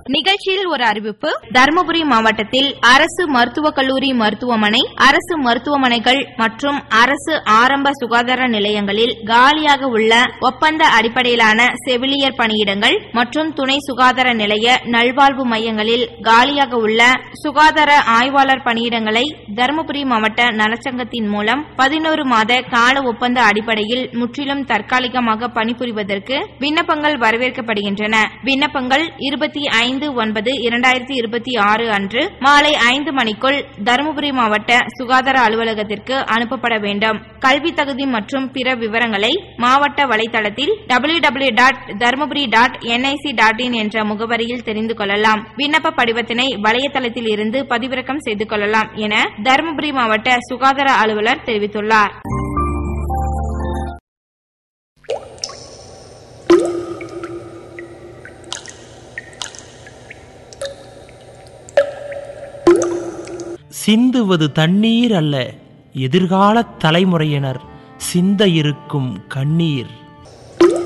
நிகழ்ச்சியில் ஒரு அறிவிப்பு தருமபுரி மாவட்டத்தில் அரசு மருத்துவக் கல்லூரி மருத்துவமனை அரசு மருத்துவமனைகள் மற்றும் அரசு ஆரம்ப சுகாதார நிலையங்களில் காலியாக உள்ள ஒப்பந்த அடிப்படையிலான செவிலியர் பணியிடங்கள் மற்றும் துணை சுகாதார நிலைய நல்வாழ்வு மையங்களில் காலியாக உள்ள சுகாதார ஆய்வாளர் பணியிடங்களை தருமபுரி மாவட்ட நலச்சங்கத்தின் மூலம் பதினோரு மாத கால ஒப்பந்த அடிப்படையில் முற்றிலும் தற்காலிகமாக பணிபுரிவதற்கு விண்ணப்பங்கள் வரவேற்கப்படுகின்றன விண்ணப்பங்கள் இருபத்தி ஐந்து ஒன்பது இரண்டாயிரத்தி இருபத்தி ஆறு அன்று மாலை ஐந்து மணிக்குள் தருமபுரி மாவட்ட சுகாதார அலுவலகத்திற்கு அனுப்பப்பட வேண்டும் கல்வி தகுதி மற்றும் பிற விவரங்களை மாவட்ட வலைதளத்தில் W W dot Dharmapuri dot NIC dot in என்ற முகவரியில் தெரிந்து கொள்ளலாம் விண்ணப்ப படிவத்தினை வலைத்தளத்தில் இருந்து பதிவிறக்கம் செய்து கொள்ளலாம் என தருமபுரி மாவட்ட சுகாதார அலுவலர் தெரிவித்துள்ளார் சிந்துவது தண்ணீர் அல்ல எதிர்கால தலைமுறையினர் சிந்த இருக்கும் கண்ணீர்